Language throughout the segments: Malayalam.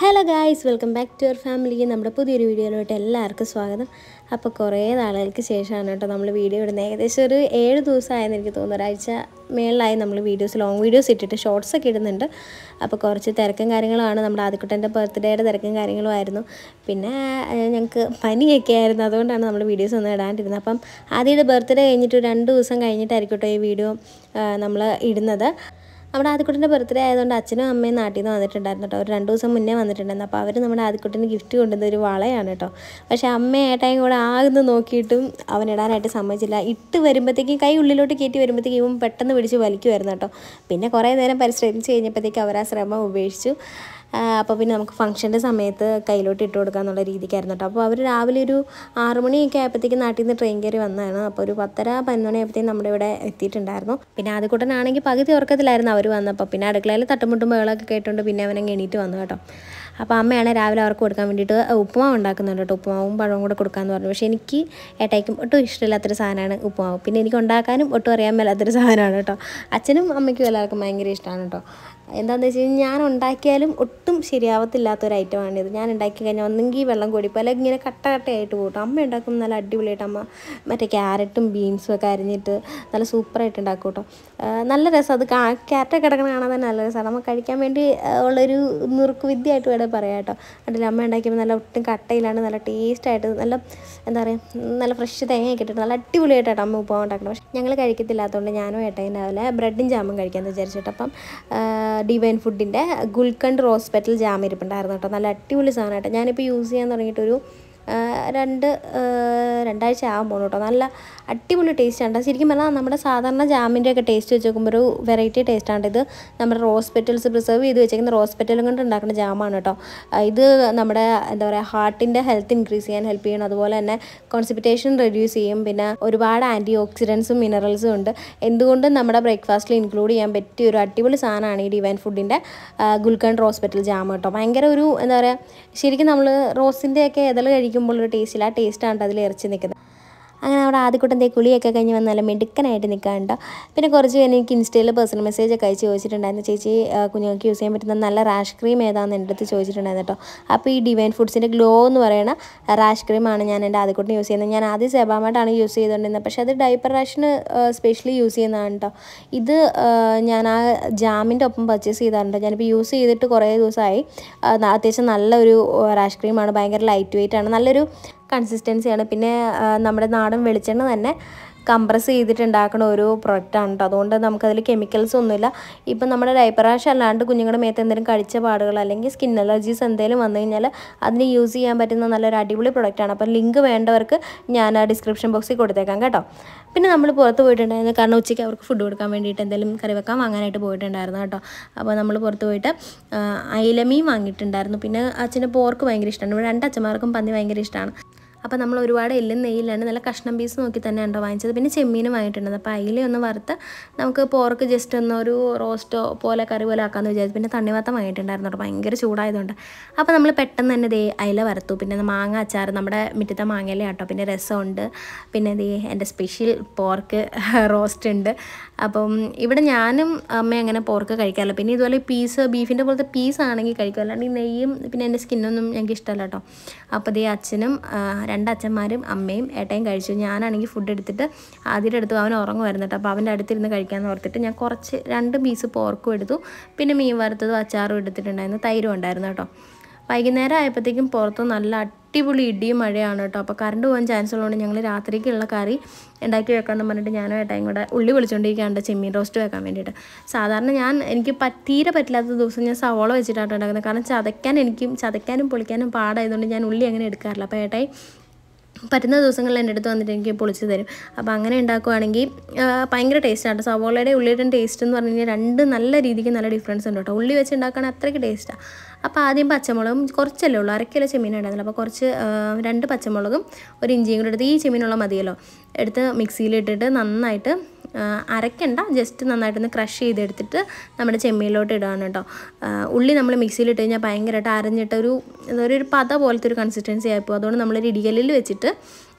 hello guys welcome back to your family നമ്മുടെ പുതിയൊരു വീഡിയോയിലോട്ട് എല്ലാവർക്കും സ്വാഗതം അപ്പോൾ കുറേ നാളുകൾക്ക് ശേഷമാണ് കേട്ടോ നമ്മൾ വീഡിയോ ഇടുന്നത് ഏകദേശം ഒരു ഏഴ് ദിവസമായെന്ന് എനിക്ക് തോന്നുന്നു ഒരാഴ്ച മേളിലായി നമ്മൾ വീഡിയോസ് ലോങ് വീഡിയോസ് ഇട്ടിട്ട് ഷോർട്സ് ഒക്കെ ഇടുന്നുണ്ട് അപ്പോൾ കുറച്ച് തിരക്കും കാര്യങ്ങളുമാണ് നമ്മുടെ ആദ്യക്കുട്ടൻ്റെ ബർത്ത്ഡേയുടെ തിരക്കും കാര്യങ്ങളും ആയിരുന്നു പിന്നെ ഏഹ്, ഞങ്ങൾക്ക് പനിയൊക്കെ ആയിരുന്നു അതുകൊണ്ടാണ് നമ്മൾ വീഡിയോസ് ഒന്നും ഇടാണ്ടിരുന്നത് അപ്പം ആദ്യയുടെ ബർത്ത്ഡേ കഴിഞ്ഞിട്ട് ഒരു രണ്ട് ദിവസം കഴിഞ്ഞിട്ടായിരിക്കും കേട്ടോ ഈ വീഡിയോ നമ്മൾ ഇടുന്നത് നമ്മുടെ ആദ്യക്കുട്ടൻ്റെ ബർത്ത്ഡേ ആയതുകൊണ്ട് അച്ഛനും അമ്മയും നാട്ടിൽ നിന്ന് വന്നിട്ടുണ്ടായിരുന്നു കേട്ടോ ഒരു രണ്ട് ദിവസം മുന്നേ വന്നിട്ടുണ്ടായിരുന്നു അപ്പോൾ അവർ നമ്മുടെ ആദ്യക്കുട്ടന് ഗിഫ്റ്റ് കൊണ്ടുവന്ന ഒരു വളയാണ് കേട്ടോ പക്ഷേ അമ്മ ഏട്ടായും കൂടെ ആകുന്ന നോക്കിയിട്ടും അവൻ ഇടാനായിട്ട് സമ്മതിച്ചില്ല ഇട്ട് വരുമ്പോഴത്തേക്കും കൈ ഉള്ളിലോട്ട് കയറ്റി വരുമ്പോഴത്തേക്കും ഇവൻ പെട്ടെന്ന് പിടിച്ച് വലിക്കുമായിരുന്നു കേട്ടോ പിന്നെ കുറേ നേരം പരിശ്രമിച്ച് കഴിഞ്ഞപ്പോഴത്തേക്കും അവർ ആ ശ്രമം ഉപേക്ഷിച്ചു അപ്പോൾ പിന്നെ നമുക്ക് ഫംഗ്ഷൻ്റെ സമയത്ത് കയ്യിലോട്ട് ഇട്ട് കൊടുക്കുക എന്നുള്ള രീതിക്കായിരുന്നു കേട്ടോ അപ്പോൾ അവർ രാവിലെ ഒരു ആറ് മണിയൊക്കെ ആയപ്പോഴത്തേക്കും നാട്ടിൽ നിന്ന് ട്രെയിൻ കയറി വന്നതാണ് അപ്പോൾ ഒരു പത്തര പതിനൊന്ന് മണിയായപ്പോഴത്തേക്കും നമ്മുടെ ഇവിടെ എത്തിയിട്ടുണ്ടായിരുന്നു പിന്നെ ആദ്യക്കൂട്ടനാണെങ്കിൽ പകുതി ഉറക്കത്തിലായിരുന്നു അവർ വന്നപ്പോൾ പിന്നെ അടുക്കളയിൽ തട്ടുമുട്ടും ബഹളമൊക്കെ കേട്ടുകൊണ്ട് പിന്നെ അവനങ്ങ് എണീറ്റ് വന്നു കേട്ടോ അപ്പോൾ അമ്മയാണ് രാവിലെ അവർക്ക് കൊടുക്കാൻ വേണ്ടിയിട്ട് ഉപ്പുമാവ് ഉണ്ടാക്കുന്നുണ്ട് കേട്ടോ ഉപ്പുമാവും പഴവും കൂടെ കൊടുക്കാമെന്ന് പറഞ്ഞു പക്ഷേ എനിക്ക് ഏട്ടായിക്കും ഒട്ടും ഇഷ്ടമില്ലാത്തൊരു സാധനമാണ് ഉപ്പുമാവ് പിന്നെ എനിക്ക് ഉണ്ടാക്കാനും ഒട്ടും അറിയാൻ മേലാത്തൊരു സാധനമാണ് കേട്ടോ അച്ഛനും അമ്മയ്ക്കും എല്ലാവർക്കും ഭയങ്കര ഇഷ്ടമാണ് കേട്ടോ എന്താണെന്ന് വെച്ച് കഴിഞ്ഞാൽ ഞാൻ ഉണ്ടാക്കിയാലും ഒട്ടും ശരിയാവത്തില്ലാത്തൊരു ഐറ്റമാണിത് ഞാൻ ഉണ്ടാക്കി കഴിഞ്ഞാൽ ഒന്നെങ്കിൽ വെള്ളം കൂടിപ്പോൾ അല്ലെങ്കിൽ ഇങ്ങനെ കട്ട കട്ടയായിട്ട് പോകും അമ്മ ഉണ്ടാക്കും നല്ല അടിപൊളിയായിട്ട് അമ്മ മറ്റേ ക്യാരറ്റും ബീൻസും ഒക്കെ അരിഞ്ഞിട്ട് നല്ല സൂപ്പറായിട്ട് ഉണ്ടാക്കും കേട്ടോ ആ, നല്ല രസം അത് ക്യാരറ്റൊക്കെ കിടക്കണ കാണാൻ തന്നെ നല്ല രസമാണ് നമുക്ക് കഴിക്കാൻ വേണ്ടി ആ, ഉള്ളൊരു നുറുക്ക് വിദ്യയായിട്ട് വേണേൽ പറയാം കേട്ടോ അതിൽ അമ്മ ഉണ്ടാക്കിയപ്പോൾ നല്ല ഒട്ടും കട്ടയിലാണ് നല്ല ടേസ്റ്റായിട്ട് നല്ല എന്താ പറയുക നല്ല ഫ്രഷ് തേങ്ങയൊക്കെ ഇട്ടിട്ട് നല്ല അടിപൊളിയായിട്ടാണ് അമ്മ ഉപ്പുമാവ് ഉണ്ടാക്കണം പക്ഷേ ഞങ്ങൾ കഴിക്കത്തില്ലാത്തതുകൊണ്ട് ഞാനും ഏട്ടയും രാവിലെ ബ്രെഡും ജാമും കഴിക്കാമെന്ന് വിചാരിച്ചിട്ട് അപ്പം ഡിവൈൻ ഫുഡിൻ്റെ ഗുൽക്കണ്ട് റോസ് പെറ്റൽ ജാം ഇരിപ്പുണ്ടായിരുന്നു കേട്ടോ നല്ല അടിപൊളി സാധനം കേട്ടോ ഞാനിപ്പോൾ യൂസ് ചെയ്യാൻ തുടങ്ങിയിട്ടൊരു ആ, രണ്ട് ആ, രണ്ടാഴ്ച ആകുമ്പോൾ കേട്ടോ നല്ല അടിപൊളി ടേസ്റ്റ് ആണ് ശരിക്കും പറഞ്ഞാൽ നമ്മുടെ സാധാരണ ജാമിൻ്റെ ഒക്കെ ടേസ്റ്റ് വെച്ച് നോക്കുമ്പോൾ ഒരു വെറൈറ്റി ടേസ്റ്റ് ആണ് ഇത് നമ്മുടെ റോസ് പെറ്റൽസ് പ്രിസർവ് ചെയ്ത് വെച്ചേക്കുന്ന റോസ് പെറ്റലും കൊണ്ട് ഉണ്ടാക്കുന്ന ജാമാണ് കേട്ടോ ആ, ഇത് നമ്മുടെ എന്താ പറയുക ഹാർട്ടിൻ്റെ ഹെൽത്ത് ഇൻക്രീസ് ചെയ്യാൻ ഹെൽപ്പ് ചെയ്യണം അതുപോലെ തന്നെ കോൺസിപ്പിറ്റേഷൻ റെഡ്യൂസ് ചെയ്യും പിന്നെ ഒരുപാട് ആൻറ്റി ഓക്സിഡൻസും മിനറൽസും ഉണ്ട് എന്തുകൊണ്ടും നമ്മുടെ ബ്രേക്ക്ഫാസ്റ്റിൽ ഇൻക്ലൂഡ് ചെയ്യാൻ പറ്റിയ ഒരു അടിപൊളി സാധനമാണ് ഈ ഡിവൈൻ ഫുഡിൻ്റെ ഗുൽക്കണ്ട് റോസ് പെറ്റൽ ജാം കേട്ടോ ഭയങ്കര ഒരു എന്താ പറയുക ശരിക്കും നമ്മൾ റോസിൻ്റെ ഒക്കെ ഇതൾ കഴിക്കുമ്പോൾ ഒരു ടേസ്റ്റില്ല ആ ടേസ്റ്റാണ് അതിൽ ഇറച്ചി നിൽക്കുന്നത് അങ്ങനെ അവിടെ ആദ്യക്കൂട്ടം തേ കുളിയൊക്കെ കഴിഞ്ഞ് വന്നാൽ മിടുക്കനായിട്ട് നിൽക്കാനുണ്ട് പിന്നെ കുറച്ച് പേര് എനിക്ക് ഇൻസ്റ്റയിൽ പേഴ്സണൽ മെസ്സേജ് ഒക്കെ അയച്ച് ചോദിച്ചിട്ടുണ്ടായിരുന്നു ചേച്ചി ആ, കുഞ്ഞുങ്ങൾക്ക് യൂസ് ചെയ്യാൻ പറ്റുന്ന നല്ല റാഷ് ക്രീം ഏതാണെന്ന് എൻ്റെ അടുത്ത് ചോദിച്ചിട്ടുണ്ടായിരുന്നു കേട്ടോ അപ്പോൾ ഈ ഡിവൈൻ ഫുഡ്സിൻ്റെ ഗ്ലോ എന്ന് പറയുന്ന റാഷ് ക്രീമാണ് ഞാൻ എൻ്റെ ആദ്യക്കൂട്ടം യൂസ് ചെയ്യുന്നത് ഞാൻ ആദ്യം സെബാമായിട്ടാണ് യൂസ് ചെയ്തുകൊണ്ടിരുന്നത് പക്ഷേ അത് ഡൈപ്പർ റാഷിന് സ്പെഷ്യലി യൂസ് ചെയ്യുന്നതാണ് കേട്ടോ ഇത് ആ, ഞാൻ ആ ജാമിൻ്റെ ഒപ്പം പർച്ചേസ് ചെയ്താറുണ്ട് ഞാനിപ്പോൾ യൂസ് ചെയ്തിട്ട് കുറേ ദിവസമായി ആ, അത്യാവശ്യം നല്ലൊരു റാഷ് ക്രീമാണ് ഭയങ്കര ലൈറ്റ് വെയിറ്റ് ആണ് നല്ലൊരു കൺസിസ്റ്റൻസിയാണ് പിന്നെ ആ, നമ്മുടെ നാടൻ വെളിച്ചെണ്ണ തന്നെ കംപ്രസ് ചെയ്തിട്ട് ഉണ്ടാക്കുന്ന ഒരു പ്രൊഡക്റ്റാണ് കേട്ടോ അതുകൊണ്ട് നമുക്കതിൽ കെമിക്കൽസ് ഒന്നുമില്ല ഇപ്പം നമ്മുടെ ഡൈപ്പർ റാഷ് അല്ലാണ്ട് കുഞ്ഞുങ്ങളുടെ മേത്ത് എന്തെങ്കിലും കഴിച്ച പാടുകൾ അല്ലെങ്കിൽ സ്കിൻ അലർജീസ് എന്തെങ്കിലും വന്നു കഴിഞ്ഞാൽ അതിന് യൂസ് ചെയ്യാൻ പറ്റുന്ന നല്ലൊരു അടിപൊളി പ്രൊഡക്റ്റാണ് അപ്പോൾ ലിങ്ക് വേണ്ടവർക്ക് ഞാൻ ഡിസ്ക്രിപ്ഷൻ ബോക്സിൽ കൊടുത്തേക്കാം കേട്ടോ പിന്നെ നമ്മൾ പുറത്ത് പോയിട്ടുണ്ടായിരുന്നു കാരണം ഉച്ചയ്ക്ക് അവർക്ക് ഫുഡ് കൊടുക്കാൻ വേണ്ടിയിട്ട് എന്തെങ്കിലും കറി വെക്കാൻ വാങ്ങാനായിട്ട് പോയിട്ടുണ്ടായിരുന്നു കേട്ടോ അപ്പോൾ നമ്മൾ പുറത്ത് പോയിട്ട് ആ, അയിലമീൻ വാങ്ങിയിട്ടുണ്ടായിരുന്നു പിന്നെ അച്ഛന് പോർക്ക് ഭയങ്കര ഇഷ്ടമാണ് ഇവിടെ രണ്ട് അച്ഛന്മാർക്കും പന്നി ഭയങ്കര ഇഷ്ടമാണ് അപ്പോൾ നമ്മൾ ഒരുപാട് എല്ലും നെയ്യിലാണ് നല്ല കഷ്ണം പീസ് നോക്കി തന്നെ ഉണ്ടോ വാങ്ങിച്ചത് പിന്നെ ചെമ്മീനും വാങ്ങിയിട്ടുണ്ട് അപ്പോൾ അയില ഒന്ന് വറുത്ത് നമുക്ക് പോർക്ക് ജസ്റ്റ് ഒന്ന് ഒരു റോസ്റ്റോ പോലെ കറി പോലെ ആക്കാമെന്ന് വിചാരിച്ചു പിന്നെ തണ്ണിമത്തം വാങ്ങിയിട്ടുണ്ടായിരുന്നു കേട്ടോ ഭയങ്കര ചൂടായതുകൊണ്ട് അപ്പോൾ നമ്മൾ പെട്ടെന്ന് തന്നെ ദേ അയില വറുത്തു പിന്നെ മാങ്ങ അച്ചാർ നമ്മുടെ മുറ്റത്തെ മാങ്ങയില കേട്ടോ പിന്നെ രസമുണ്ട് പിന്നെ ദേ എൻ്റെ സ്പെഷ്യൽ പോർക്ക് റോസ്റ്റ് ഉണ്ട് അപ്പം ഇവിടെ ഞാനും അമ്മ അങ്ങനെ പോർക്ക് കഴിക്കാറില്ല പിന്നെ ഇതുപോലെ പീസ് ബീഫിൻ്റെ പോലത്തെ പീസ് ആണെങ്കിൽ കഴിക്കും അല്ലാണ്ട് ഈ നെയ്യും പിന്നെ എൻ്റെ സ്കിന്നൊന്നും ഞങ്ങൾക്ക് ഇഷ്ടമല്ല കേട്ടോ അപ്പോൾ ദേ അച്ഛനും ആ, രണ്ട് അച്ഛന്മാരും അമ്മയും ഏട്ടയും കഴിച്ചു ഞാനാണെങ്കിൽ ഫുഡ് എടുത്തിട്ട് ആദ്യം എടുത്തു അവൻ ഉറങ്ങുമായിരുന്നു കേട്ടോ അപ്പോൾ അവൻ്റെ അടുത്തിരുന്ന് കഴിക്കാമെന്ന് ഓർത്തിട്ട് ഞാൻ കുറച്ച് രണ്ട് പീസ് പോർക്കും എടുത്തു പിന്നെ മീൻ വറുത്തതും അച്ചാറും എടുത്തിട്ടുണ്ടായിരുന്നു തൈരും ഉണ്ടായിരുന്നു കേട്ടോ വൈകുന്നേരം ആയപ്പോഴത്തേക്കും പുറത്ത് നല്ല അടിപൊളി ഇടിയും മഴയാണ് കേട്ടോ അപ്പോൾ കറണ്ട് പോകാൻ ചാൻസ് ഉള്ളതുകൊണ്ട് ഞങ്ങൾ രാത്രിക്കുള്ള കറി ഉണ്ടാക്കി വെക്കാമെന്ന് പറഞ്ഞിട്ട് ഞാനും ഏട്ടായും കൂടെ ഉള്ളി വിളിച്ചുകൊണ്ടിരിക്കുകയാണ് ചെമ്മീൻ റോസ്റ്റ് വെക്കാൻ വേണ്ടിയിട്ട് സാധാരണ ഞാൻ എനിക്ക് പ- തീരെ പറ്റില്ലാത്ത ദിവസം ഞാൻ സവോള വെച്ചിട്ടാണ് ഉണ്ടാക്കുന്നത് കാരണം ചതയ്ക്കാൻ എനിക്കും ചതയ്ക്കാനും പൊളിക്കാനും പാടായതുകൊണ്ട് ഞാൻ ഉള്ളി അങ്ങനെ എടുക്കാറില്ല അപ്പോൾ ഏട്ടായി പറ്റുന്ന ദിവസങ്ങളിൽ എൻ്റെ അടുത്ത് വന്നിട്ട് എനിക്ക് പൊളിച്ച് തരും അപ്പോൾ അങ്ങനെ ഉണ്ടാക്കുവാണെങ്കിൽ ആ, ഭയങ്കര ടേസ്റ്റാണ് സവോളയുടെ ഉള്ളിയുടെ ടേസ്റ്റ് എന്ന് പറഞ്ഞു കഴിഞ്ഞാൽ രണ്ട് നല്ല രീതിക്ക് നല്ല ഡിഫറൻസ് ഉണ്ട് കേട്ടോ ഉള്ളി വെച്ച് ഉണ്ടാക്കുകയാണെങ്കിൽ അത്രയ്ക്ക് ടേസ്റ്റാണ് അപ്പോൾ ആദ്യം പച്ചമുളകും കുറച്ചല്ലേ ഉള്ളൂ അര കിലോ ചെമ്മീൻ ഉണ്ടായിരുന്നില്ല അപ്പോൾ കുറച്ച് ആ, രണ്ട് പച്ചമുളകും ഒരു ഇഞ്ചിയും കൂടെ എടുത്ത് ഈ ചെമ്മീനുള്ള മതിയല്ലോ എടുത്ത് മിക്സിയിലിട്ടിട്ട് നന്നായിട്ട് ആ, അരക്കണ്ട ജസ്റ്റ് നന്നായിട്ടൊന്ന് ക്രഷ് ചെയ്തെടുത്തിട്ട് നമ്മുടെ ചെമ്മീനിലോട്ട് ഇടുകയാണ് കേട്ടോ ആ, ഉള്ളി നമ്മൾ മിക്സിയിലിട്ട് കഴിഞ്ഞാൽ ഭയങ്കരമായിട്ട് അരഞ്ഞിട്ട് ഒരു എന്താ പറയുക ഒരു പത പോലത്തെ ഒരു കൺസിസ്റ്റൻസി ആയിപ്പോൾ അതുകൊണ്ട് നമ്മളൊരു ഇടികല്ലിൽ വെച്ചിട്ട്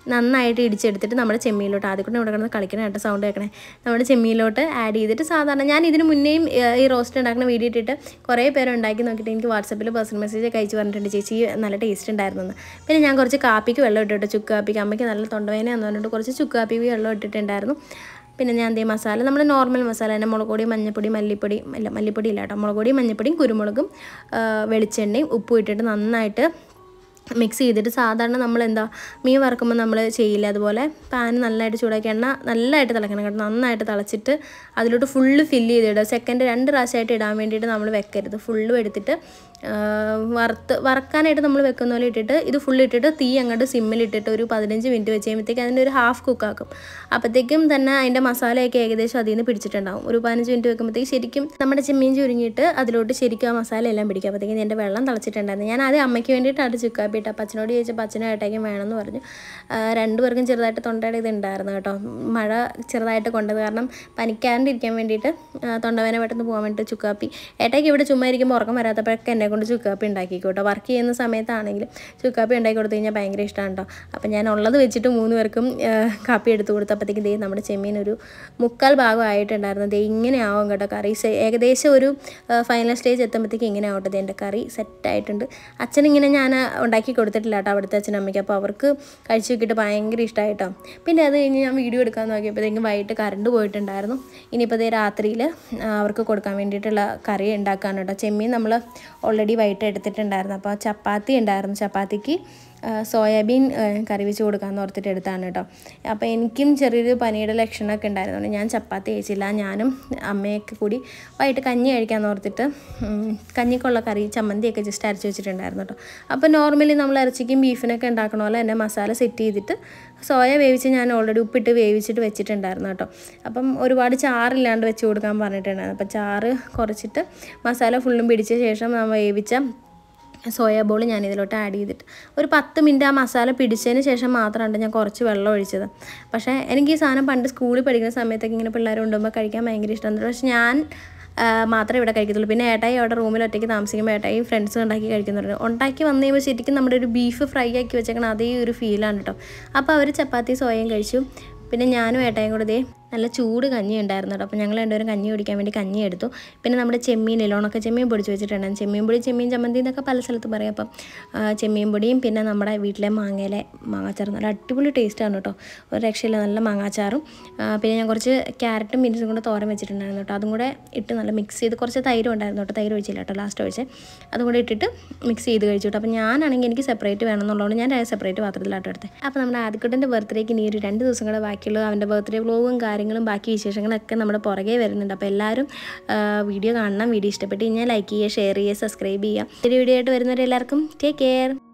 നന്നായിട്ട് ഇടിച്ചെടുത്തിട്ട് നമ്മുടെ ചെമ്മീനിലോട്ട് ആദ്യം കൂടെ ഇവിടെ കിടന്ന് കളിക്കണം കേട്ടോ സൗണ്ട് കേൾക്കണേ നമ്മുടെ ചെമ്മീനിലോട്ട് ആഡ് ചെയ്തിട്ട് സാധാരണ ഞാൻ ഇതിന് മുന്നേയും ഏഹ്, ഈ റോസ്റ്റ് ഉണ്ടാക്കുന്ന വീഡിയോ ഇട്ടിട്ട് കുറേ പേര് ഉണ്ടാക്കി നോക്കിയിട്ട് എനിക്ക് വാട്സപ്പിൽ പേഴ്സണൽ മെസ്സേജ് ഒക്കെ അയച്ച് പറഞ്ഞിട്ടുണ്ട് ചേച്ചി നല്ല ടേസ്റ്റ് ഉണ്ടായിരുന്നു എന്ന് പിന്നെ ഞാൻ കുറച്ച് കാപ്പിക്ക് വെള്ളം ഇട്ടിട്ട് ചുക്ക് കാപ്പിക്ക് അമ്മയ്ക്ക് നല്ല തൊണ്ടവേനയാന്ന് പറഞ്ഞിട്ട് കുറച്ച് ചുക്ക് കാപ്പിക്ക് വെള്ളം ഇട്ടിട്ടുണ്ടായിരുന്നു പിന്നെ ഞാൻ എന്തേ മസാല നമ്മുടെ നോർമൽ മസാല തന്നെ മുളക് പൊടി മഞ്ഞൾപ്പൊടി മല്ലിപ്പൊടി അല്ല മല്ലിപ്പൊടി ഇല്ല കേട്ടോ മുളക് പൊടി മഞ്ഞൾപ്പൊടിയും കുരുമുളകും ആ, വെളിച്ചെണ്ണയും ഉപ്പും ഇട്ടിട്ട് നന്നായിട്ട് മിക്സ് ചെയ്തിട്ട് സാധാരണ നമ്മൾ എന്താ മീൻ വറക്കുമ്പോൾ നമ്മൾ ചെയ്യില്ല അതുപോലെ പാൻ നല്ലതായിട്ട് ചൂടാക്കി എണ്ണ നല്ലതായിട്ട് തിളക്കണം കേട്ടോ നന്നായിട്ട് തിളച്ചിട്ട് അതിലോട്ട് ഫുള്ള് ഫില്ല് ചെയ്തിടുക സെക്കൻഡ് രണ്ട് പ്രാവശ്യമായിട്ട് ഇടാൻ വേണ്ടിയിട്ട് നമ്മൾ വെക്കരുത് ഫുള്ളും എടുത്തിട്ട് ആ, വറുത്ത് വറക്കാനായിട്ട് നമ്മൾ വെക്കുന്ന പോലെ ഇട്ടിട്ട് ഇത് ഫുള്ള് ഇട്ടിട്ട് തീ അങ്ങോട്ട് സിമ്മിലിട്ടിട്ട് ഒരു പതിനഞ്ച് മിനിറ്റ് വെച്ച് കഴിയുമ്പോഴത്തേക്ക് അതിൻ്റെ ഒരു ഹാഫ് കുക്കാക്കും അപ്പോഴത്തേക്കും തന്നെ അതിൻ്റെ മസാലയൊക്കെ ഏകദേശം അതിൽ നിന്ന് പിടിച്ചിട്ടുണ്ടാവും ഒരു പതിനഞ്ച് മിനിറ്റ് വെക്കുമ്പോഴത്തേക്ക് ശരിക്കും നമ്മുടെ ചെമ്മീൻ ചുരുങ്ങിയിട്ട് അതിലോട്ട് ശരിക്കും ആ മസാല എല്ലാം പിടിക്കും അപ്പോഴത്തേക്കും എൻ്റെ വെള്ളം തിളച്ചിട്ടുണ്ടായിരുന്നു ഞാൻ ആദ്യം അമ്മയ്ക്ക് വേണ്ടിയിട്ടാണ് ചുക്കാപ്പി ഇട്ട അപ്പം അച്ഛനോട് ചോദിച്ചപ്പോൾ അച്ഛനും ഏട്ടയ്ക്കും വേണമെന്ന് പറഞ്ഞു ആ, രണ്ടുപേർക്കും ചെറുതായിട്ട് തൊണ്ടയുടെ ഇത് ഉണ്ടായിരുന്നു കേട്ടോ മഴ ചെറുതായിട്ട് കൊണ്ടത് കാരണം പനിക്കാണ്ടിരിക്കാൻ വേണ്ടിയിട്ട് ആ, തൊണ്ടവേന പെട്ടെന്ന് പോകാൻ വേണ്ടിയിട്ട് ചുക്കാപ്പി ഏട്ടയ്ക്ക് ഇവിടെ ചുമ്മാ ഇരിക്കുമ്പോൾ ഉറക്കം വരാത്തപ്പോഴൊക്കെ എന്നെ കൊണ്ട് ചുക്കാപ്പി ഉണ്ടാക്കി കേട്ടോ വർക്ക് ചെയ്യുന്ന സമയത്താണെങ്കിലും ചുക്കാപ്പി ഉണ്ടാക്കി കൊടുത്തു കഴിഞ്ഞാൽ ഭയങ്കര ഇഷ്ടമാണ് കേട്ടോ അപ്പം ഞാൻ ഉള്ളത് വെച്ചിട്ട് മൂന്ന് പേർക്കും ആ, കാപ്പി എടുത്ത് കൊടുത്തപ്പോഴത്തേക്കും ദേ നമ്മുടെ ചെമ്മീൻ ഒരു മുക്കാൽ ഭാഗം ആയിട്ടുണ്ടായിരുന്നു ദേ ഇങ്ങനെ ആവും കേട്ടോ കറി സെ- ഏകദേശം ഒരു ഫൈനൽ സ്റ്റേജ് എത്തുമ്പോഴത്തേക്ക് ഇങ്ങനെ ആവട്ടെ ദേ എൻ്റെ കറി സെറ്റായിട്ടുണ്ട് അച്ഛനിങ്ങനെ ഞാൻ ഉണ്ടാക്കി കൊടുത്തിട്ടില്ല കേട്ടോ അവിടുത്തെ അച്ഛനും അമ്മയ്ക്ക് അപ്പോൾ അവർക്ക് കഴിച്ച് നോക്കിയിട്ട് ഭയങ്കര ഇഷ്ടമായിട്ടോ പിന്നെ അത് കഴിഞ്ഞ് ഞാൻ വീഡിയോ എടുക്കാൻ നോക്കിയപ്പോഴത്തേക്കും വൈകിട്ട് കറണ്ട് പോയിട്ടുണ്ടായിരുന്നു ഇനിയിപ്പോൾ ദേ രാത്രിയിൽ അവർക്ക് കൊടുക്കാൻ വേണ്ടിയിട്ടുള്ള കറി ഉണ്ടാക്കാൻ കേട്ടോ ചെമ്മീൻ നമ്മൾ ഓൾറെഡി വൈകിട്ട് എടുത്തിട്ടുണ്ടായിരുന്നു അപ്പോൾ ചപ്പാത്തി ഉണ്ടായിരുന്നു ചപ്പാത്തിക്ക് ആ, സോയാബീൻ ആ, കറി വെച്ച് കൊടുക്കാമെന്ന് ഓർത്തിട്ട് എടുത്താണ് കേട്ടോ അപ്പോൾ എനിക്കും ചെറിയൊരു പനിയുടെ ലക്ഷണമൊക്കെ ഉണ്ടായിരുന്നുകൊണ്ട് ഞാൻ ചപ്പാത്തി കഴിച്ചില്ല ഞാനും അമ്മയൊക്കെ കൂടി വൈകിട്ട് കഞ്ഞി കഴിക്കാമെന്ന് ഓർത്തിട്ട് ഉം, കഞ്ഞിക്കുള്ള കറി ചമ്മന്തിയൊക്കെ ജസ്റ്റ് അരച്ച് വെച്ചിട്ടുണ്ടായിരുന്നു കേട്ടോ അപ്പോൾ നോർമലി നമ്മൾ ഇറച്ചിക്കും ബീഫിനൊക്കെ ഉണ്ടാക്കണ പോലെ തന്നെ മസാല സെറ്റ് ചെയ്തിട്ട് സോയ വേവിച്ച് ഞാൻ ഓൾറെഡി ഉപ്പിട്ട് വേവിച്ചിട്ട് വെച്ചിട്ടുണ്ടായിരുന്നു കേട്ടോ അപ്പം ഒരുപാട് ചാറില്ലാണ്ട് വെച്ച് കൊടുക്കാൻ പറഞ്ഞിട്ടുണ്ടായിരുന്നു അപ്പോൾ ചാറ് കുറച്ചിട്ട് മസാല ഫുള്ളും പിടിച്ച ശേഷം നമ്മൾ വേവിച്ച സോയാ ബോൾ ഞാൻ ഇതിലോട്ട് ആഡ് ചെയ്തിട്ട് ഒരു പത്ത് മിനിറ്റ് ആ മസാല പിടിച്ചതിന് ശേഷം മാത്രമാണ് ഞാൻ കുറച്ച് വെള്ളം ഒഴിച്ചത് പക്ഷേ എനിക്ക് ഈ സാധനം പണ്ട് സ്കൂളിൽ പഠിക്കുന്ന സമയത്തൊക്കെ ഇങ്ങനെ പിള്ളേർ കൊണ്ടുപോകുമ്പോൾ കഴിക്കാൻ ഭയങ്കര ഇഷ്ടമാണ് പക്ഷേ ഞാൻ ആ, മാത്രമേ ഇവിടെ കഴിക്കത്തുള്ളൂ പിന്നെ ഏട്ടായി അവിടെ റൂമിൽ ഒറ്റയ്ക്ക് താമസിക്കുമ്പോൾ ഏട്ടായി ഫ്രണ്ട്സ് ഉണ്ടാക്കി കഴിക്കുന്നുണ്ട് ഉണ്ടാക്കി വന്നു കഴിയുമ്പോൾ ശരിക്കും നമ്മുടെ ഒരു ബീഫ് ഫ്രൈ ആക്കി വെച്ചേക്കണ അതേ ഒരു ഫീലാണ് കേട്ടോ അപ്പോൾ അവർ ചപ്പാത്തി സോയയും കഴിച്ചു പിന്നെ ഞാനും ഏട്ടായും കൂടെ ദേ നല്ല ചൂട് കഞ്ഞി ഉണ്ടായിരുന്നു കേട്ടോ അപ്പോൾ ഞങ്ങൾ രണ്ടുപേരും കഞ്ഞി കുടിക്കാൻ വേണ്ടി കഞ്ഞി എടുത്തു പിന്നെ നമ്മുടെ ചെമ്മീനില്ല ഉണക്ക ചെമ്മീൻ പൊടിച്ച് വെച്ചിട്ടുണ്ടായിരുന്നു ചെമ്മീൻ പൊടി ചെമ്മീൻ ചമ്മന്തി എന്നൊക്കെ പല സ്ഥലത്ത് പറയും അപ്പം ആ, ചെമ്മീൻ പൊടിയും പിന്നെ നമ്മുടെ വീട്ടിലെ മാങ്ങയിലെ മാങ്ങാച്ചാറും നല്ല അടിപൊളി ടേസ്റ്റാണ് കേട്ടോ ഒരു രക്ഷയില്ല നല്ല മാങ്ങാച്ചാറും ആ, പിന്നെ ഞാൻ കുറച്ച് ക്യാരറ്റും ബീൻസും കൂടെ തോരൻ വെച്ചിട്ടുണ്ടായിരുന്നു കേട്ടോ അതും കൂടെ ഇട്ട് നല്ല മിക്സ് ചെയ്ത് കുറച്ച് തൈരും ഉണ്ടായിരുന്നു കേട്ടോ തൈര് ഒഴിച്ചില്ല കേട്ടോ ലാസ്റ്റ് ഒഴിച്ച് അതും കൂടെ ഇട്ടിട്ട് മിക്സ് ചെയ്ത് കഴിച്ചു കേട്ടോ അപ്പോൾ ഞാനാണെങ്കിൽ എനിക്ക് സെപ്പറേറ്റ് വേണമെന്നുള്ളതുകൊണ്ട് ഞാൻ സെപ്പറേറ്റ് പാത്രത്തിലാട്ടോ എടുത്തത് അപ്പോൾ നമ്മുടെ ആദ്യക്കുട്ടൻ്റെ ബർത്ത്ഡേക്ക് ഇനി ഒരു രണ്ട് ദിവസം കൂടെ ബാക്കിയുള്ളൂ അവൻ്റെ ബർത്ത്ഡേ വ്ലോഗും കാര്യങ്ങളും ബാക്കി വിശേഷങ്ങളൊക്കെ നമ്മുടെ പുറകെ വരുന്നുണ്ട് അപ്പോൾ എല്ലാവരും ആ, വീഡിയോ കാണണം വീഡിയോ ഇഷ്ടപ്പെട്ട് കഴിഞ്ഞാൽ ലൈക്ക് ചെയ്യുക ഷെയർ ചെയ്യുക സബ്സ്ക്രൈബ് ചെയ്യുക ഒരു വീഡിയോ ആയിട്ട് വരുന്നവരെല്ലാവർക്കും ടേക്ക് കെയർ